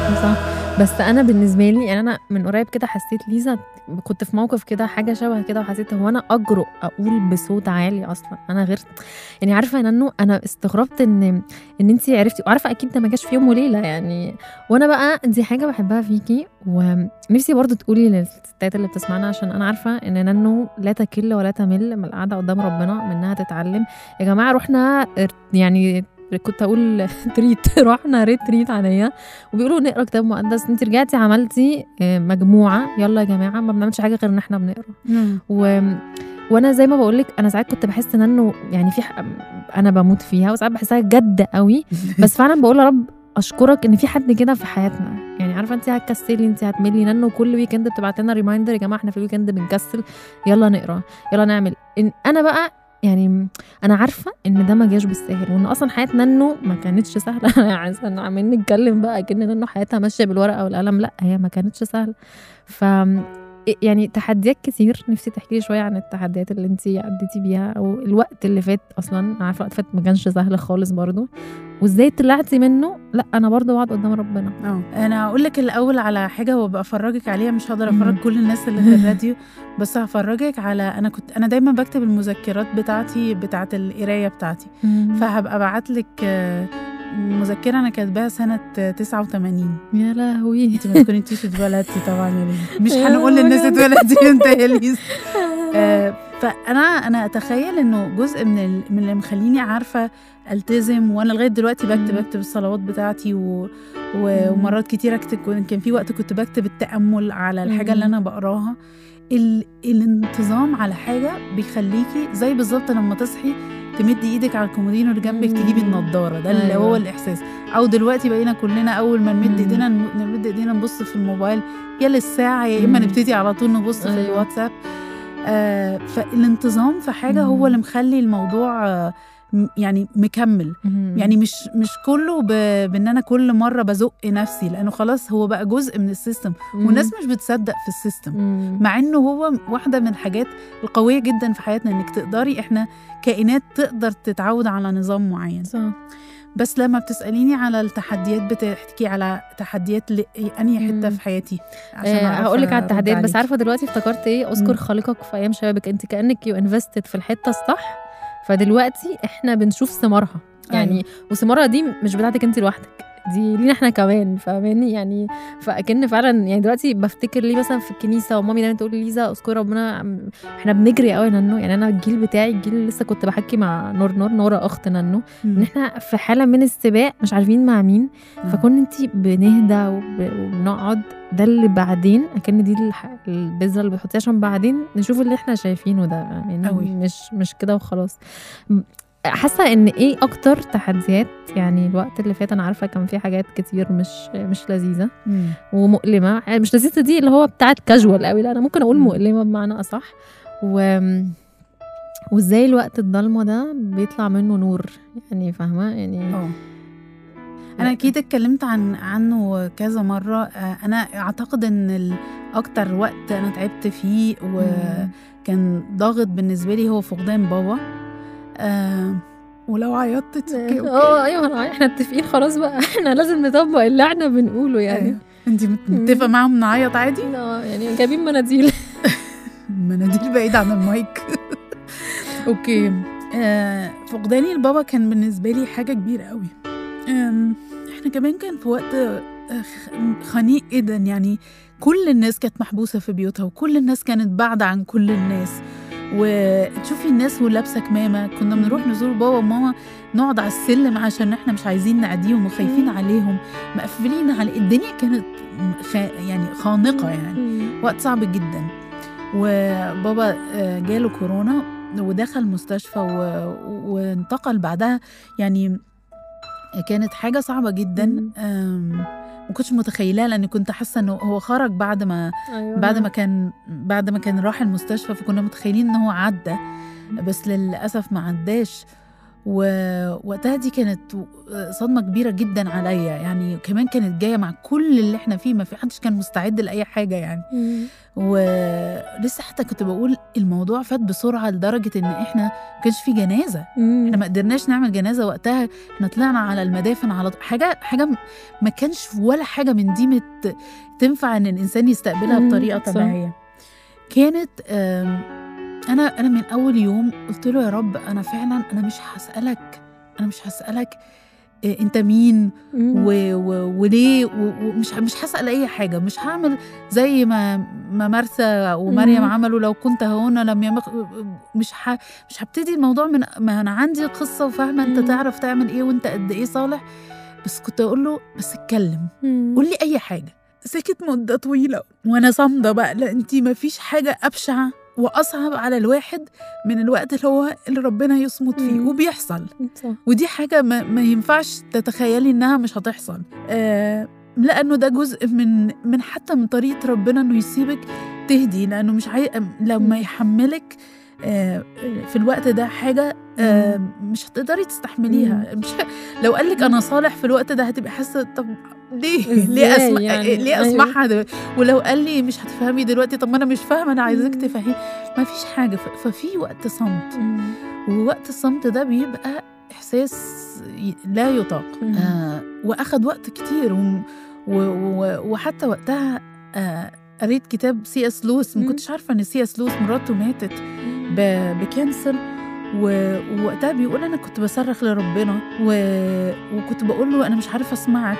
صح بس انا بالنسبه لي يعني انا من قريب كده حسيت ليزا كنت في موقف كده حاجه شبه كده وحسيت هو انا اجرؤ اقول بصوت عالي اصلا انا غير يعني عارفه يا نانو انا استغربت ان ان انت عرفتي وعارفه اكيد ده ما جاش في يوم وليله يعني وانا بقى دي حاجه بحبها فيكي ونفسي برضو تقولي للستات اللي بتسمعنا عشان انا عارفه ان نانو لا تكل ولا تمل من القعده قدام ربنا منها تتعلم يا جماعه رحنا يعني كنت اقول تريت رحنا ريتريت عاديه وبيقولوا نقرا كتاب مقدس انت رجعتي عملتي آه، مجموعه يلا يا جماعه ما بنعملش حاجه غير ان احنا بنقرا و... وانا زي ما بقول لك انا ساعات كنت بحس ان انه يعني في ح... انا بموت فيها وساعات بحسها جد قوي بس فعلا بقول يا رب اشكرك ان في حد كده في حياتنا يعني عارفه انت هتكسلي انت هتملي لانه كل ويكند بتبعت لنا ريمايندر يا جماعه احنا في الويكند بنكسل يلا نقرا يلا نعمل إن انا بقى يعني انا عارفه ان ده ما جاش بالسهل وان اصلا حياه نانو ما كانتش سهله يعني عايزه عمالين نتكلم بقى كأن نانو حياتها ماشيه بالورقه والقلم لا هي ما كانتش سهله ف يعني تحديات كتير نفسي تحكي لي شويه عن التحديات اللي انت عديتي بيها او الوقت اللي فات اصلا أنا عارفه الوقت فات ما كانش سهل خالص برضو وازاي طلعتي منه لا انا برضو بقعد قدام ربنا اه انا هقول لك الاول على حاجه وابقى افرجك عليها مش هقدر افرج مم. كل الناس اللي في الراديو بس هفرجك على انا كنت انا دايما بكتب المذكرات بتاعتي بتاعت القرايه بتاعتي فهبقى ابعت لك آه، مذكره انا كاتباها سنه آه، 89 يا لهوي انت ما تكونيش اتولدتي طبعا يا ليز مش هنقول للناس اتولدتي امتى يا ليز آه، فانا انا اتخيل انه جزء من ال- من اللي مخليني عارفه التزم وانا لغايه دلوقتي بكتب مم. بكتب الصلوات بتاعتي و... و... ومرات كتير اكتب كان في وقت كنت بكتب التامل على الحاجه اللي مم. انا بقراها ال... الانتظام على حاجه بيخليكي زي بالظبط لما تصحي تمدي ايدك على الكومودينو اللي جنبك مم. تجيبي النضاره ده اللي أيوة. هو الاحساس او دلوقتي بقينا كلنا اول ما نمد مم. ايدينا نمد ايدينا نبص في الموبايل يا للساعه يا اما مم. نبتدي على طول نبص في أيوة. الواتساب آه فالانتظام في حاجه هو مم. اللي مخلي الموضوع آه م- يعني مكمل يعني مش مش كله ب... بان انا كل مره بزق نفسي لانه خلاص هو بقى جزء من السيستم والناس مش بتصدق في السيستم مع انه هو واحده من الحاجات القويه جدا في حياتنا انك تقدري احنا كائنات تقدر تتعود على نظام معين صح بس لما بتساليني على التحديات بتحكي على تحديات ل... انهي حته مم. في حياتي آه أعرف هقول لك على أرد التحديات بس عليكي. عارفه دلوقتي افتكرت ايه اذكر مم. خالقك في ايام شبابك انت كانك يو انفستد في الحته الصح فدلوقتي احنا بنشوف ثمارها يعني أيوة. وثمارها دي مش بتاعتك انت لوحدك دي لينا احنا كمان فاهماني يعني فاكن فعلا يعني دلوقتي بفتكر ليه مثلا في الكنيسه ومامي دايما تقول لي ليزا اذكر ربنا عم- احنا بنجري قوي نانو يعني انا الجيل بتاعي الجيل اللي لسه كنت بحكي مع نور نور نورا اخت نانو ان مم. احنا في حاله من السباق مش عارفين مع مين مم. فكون انت بنهدى وب- وبنقعد ده اللي بعدين اكن دي الح- البذره اللي بتحطيها عشان بعدين نشوف اللي احنا شايفينه ده يعني أوي. مش مش كده وخلاص م- حاسه ان ايه اكتر تحديات يعني الوقت اللي فات انا عارفه كان في حاجات كتير مش مش لذيذه مم. ومؤلمه يعني مش لذيذه دي اللي هو بتاعت كاجوال قوي لا انا ممكن اقول مم. مؤلمه بمعنى اصح و وازاي الوقت الضلمه ده بيطلع منه نور يعني فاهمه يعني اه انا اكيد اتكلمت عن عنه كذا مره آه، انا اعتقد ان ال- اكتر وقت انا تعبت فيه وكان ضاغط بالنسبه لي هو فقدان بابا آه ولو عيطت it's okay, okay. اه ايوه أنا- احنا متفقين خلاص بقى احنا لازم نطبق اللي احنا بنقوله يعني أيوة. انت مت- متفقه معاهم نعيط عادي اه يعني جايبين مناديل مناديل بعيد عن المايك اوكي آه فقداني لبابا كان بالنسبه لي حاجه كبيره قوي آم، احنا كمان كان في وقت آه، خ- خنيق جدا يعني كل الناس كانت محبوسه في بيوتها وكل الناس كانت بعد عن كل الناس وتشوفي الناس ولابسه كمامه كنا بنروح نزور بابا وماما نقعد على السلم عشان احنا مش عايزين نعديهم وخايفين مم. عليهم مقفلين على الدنيا كانت خ... يعني خانقه يعني وقت صعب جدا وبابا آه، جاله كورونا ودخل مستشفى و... وانتقل بعدها يعني كانت حاجة صعبة جدا مم. آم، ما كنتش متخيلها لأن كنت حاسة إنه هو خرج بعد ما ايوه بعد ما كان بعد ما كان راح المستشفى فكنا متخيلين إن هو عدى بس للأسف ما عداش ووقتها دي كانت صدمة كبيرة جدا عليا يعني كمان كانت جاية مع كل اللي احنا فيه ما في حدش كان مستعد لأي حاجة يعني ولسه حتى كنت بقول الموضوع فات بسرعة لدرجة ان احنا ما كانش في جنازة احنا ما قدرناش نعمل جنازة وقتها احنا طلعنا على المدافن على حاجة حاجة ما كانش ولا حاجة من دي مت تنفع ان الانسان يستقبلها مم، بطريقة صح. طبيعية كانت آم، انا انا من اول يوم قلت له يا رب انا فعلا انا مش هسالك انا مش هسالك إيه انت مين و... و... وليه و... ومش مش هسال اي حاجه مش هعمل زي ما ما مرثا ومريم مم. عملوا لو كنت هنا لم يمخ مش ه... مش هبتدي الموضوع من ما انا عندي قصه وفاهمه انت مم. تعرف تعمل ايه وانت قد ايه صالح بس كنت اقول له بس اتكلم قول لي اي حاجه سكت مده طويله وانا صامده بقى لا انت ما فيش حاجه ابشع واصعب على الواحد من الوقت اللي هو اللي ربنا يصمت فيه مم. وبيحصل صح ودي حاجه ما, ما ينفعش تتخيلي انها مش هتحصل آه لانه ده جزء من من حتى من طريقه ربنا انه يسيبك تهدي لانه مش عاي... لما مم. يحملك آه في الوقت ده حاجه آه مش هتقدري تستحمليها مش لو قال لك انا صالح في الوقت ده هتبقي حاسه طب ليه ليه إزاي اسمع يعني؟ ليه أيوة. اسمعها دلوقتي ولو قال لي مش هتفهمي دلوقتي طب ما انا مش فاهمه انا عايزاك مم. تفهمي ما فيش حاجه ف- ففي وقت صمت مم. ووقت الصمت ده بيبقى احساس ي- لا يطاق مم. آه واخد وقت كتير و و و وحتى وقتها آه قريت كتاب سي اس لويس ما مم. كنتش عارفه ان سي اس لويس مراته ماتت ب- بكانسر و- ووقتها بيقول انا كنت بصرخ لربنا و... وكنت بقول له انا مش عارفه اسمعك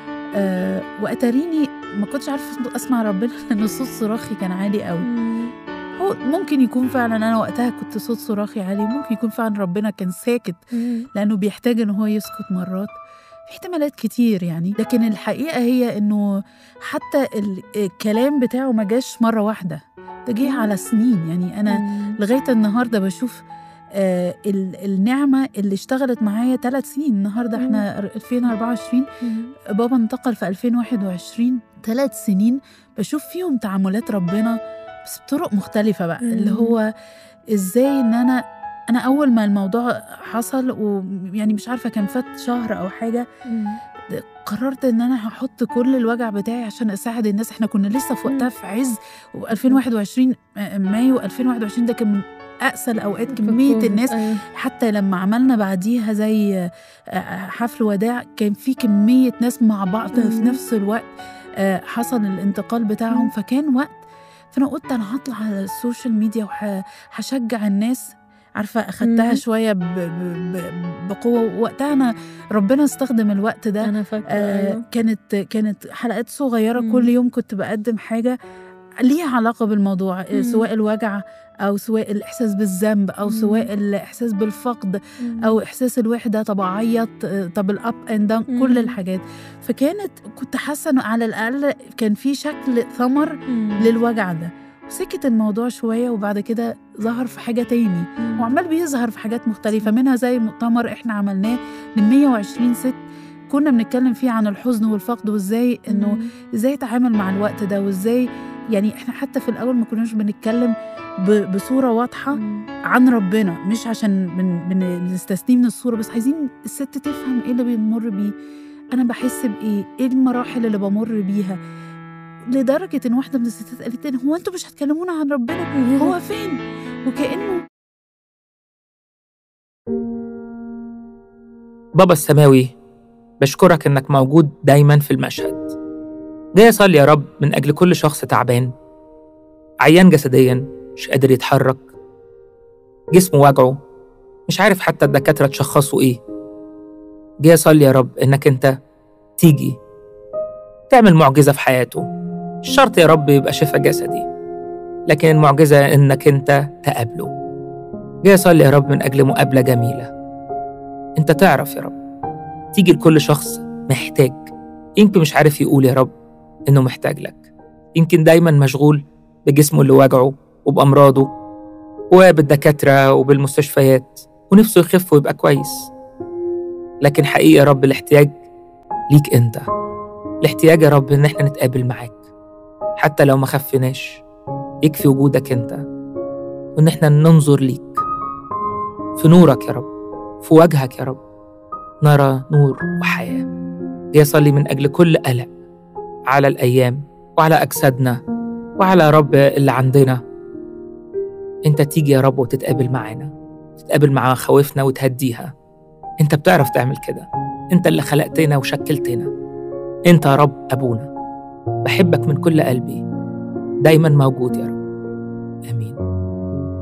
آه واتاريني ما كنتش عارفه اسمع ربنا لان صوت صراخي كان عالي قوي مم. هو ممكن يكون فعلا انا وقتها كنت صوت صراخي عالي ممكن يكون فعلا ربنا كان ساكت مم. لانه بيحتاج ان هو يسكت مرات في احتمالات كتير يعني لكن الحقيقه هي انه حتى ال- الكلام بتاعه ما جاش مره واحده ده جه على سنين يعني انا مم. لغايه النهارده بشوف آه ال- النعمه اللي اشتغلت معايا ثلاث سنين النهارده احنا 2024 مم. بابا انتقل في 2021 ثلاث سنين بشوف فيهم تعاملات ربنا بس بطرق مختلفة بقى مم. اللي هو ازاي ان انا انا اول ما الموضوع حصل ويعني مش عارفة كان فات شهر او حاجة مم. قررت ان انا هحط كل الوجع بتاعي عشان اساعد الناس احنا كنا لسه في وقتها مم. في عز و2021 مايو 2020 ده كان من اقسى الاوقات كمية كوفيد. الناس أيوة. حتى لما عملنا بعديها زي آه، حفل وداع كان في كمية ناس مع بعض في مم. نفس الوقت آه، حصل الانتقال بتاعهم مم. فكان وقت فأنا قلت أنا هطلع على السوشيال ميديا وهشجع الناس عارفة أخدتها مم. شوية ب- ب- ب- بقوة وقتها أنا ربنا استخدم الوقت ده انا فاكره آه أيوة. كانت كانت حلقات صغيرة مم. كل يوم كنت بقدم حاجة ليها علاقة بالموضوع آه، مم. سواء الوجع أو سواء الإحساس بالذنب أو مم. سواء الإحساس بالفقد مم. او احساس الوحده طب اعيط آه، طب الاب اند داون مم. كل الحاجات فكانت كنت حاسه انه على الاقل كان في شكل ثمر مم. للوجع ده وسكت الموضوع شويه وبعد كده ظهر في حاجه تاني مم. وعمال بيظهر في حاجات مختلفه منها زي مؤتمر احنا عملناه ل 120 ست كنا بنتكلم فيه عن الحزن والفقد وازاي انه مم. ازاي اتعامل مع الوقت ده وازاي يعني احنا حتى في الاول ما كناش بنتكلم ب- بصوره واضحه مم. عن ربنا مش عشان بن بن بنستثنيه من الصورة بس عايزين الست تفهم ايه اللي بنمر بيه انا بحس بايه ايه المراحل اللي بمر بيها لدرجة ان واحدة من الستات قالت لي هو انتوا مش هتكلمونا عن ربنا هو فين وكأنه بابا السماوي بشكرك إنك موجود دايما في المشهد جاي أصلي يا رب من أجل كل شخص تعبان عيان جسديا مش قادر يتحرك جسمه واجعه مش عارف حتى الدكاترة تشخصوا إيه جاي أصلي يا رب إنك أنت تيجي تعمل معجزة في حياته مش شرط يا رب يبقى شفاء جسدي لكن المعجزة إنك أنت تقابله جاي أصلي يا رب من أجل مقابلة جميلة أنت تعرف يا رب تيجي لكل شخص محتاج يمكن مش عارف يقول يا رب إنه محتاج لك يمكن دايما مشغول بجسمه اللي واجعه وبأمراضه وبالدكاترة وبالمستشفيات ونفسه يخف ويبقى كويس لكن حقيقي يا رب الاحتياج ليك أنت الاحتياج يا رب إن احنا نتقابل معاك حتى لو ما خفناش يكفي وجودك أنت وإن احنا ننظر ليك في نورك يا رب في وجهك يا رب نرى نور وحياة جاي أصلي من أجل كل قلق على الأيام وعلى أجسادنا وعلى يا رب اللي عندنا أنت تيجي يا رب وتتقابل معانا تتقابل مع خوافنا وتهديها أنت بتعرف تعمل كده أنت اللي خلقتنا وشكلتنا أنت يا رب أبونا بحبك من كل قلبي دايما موجود يا رب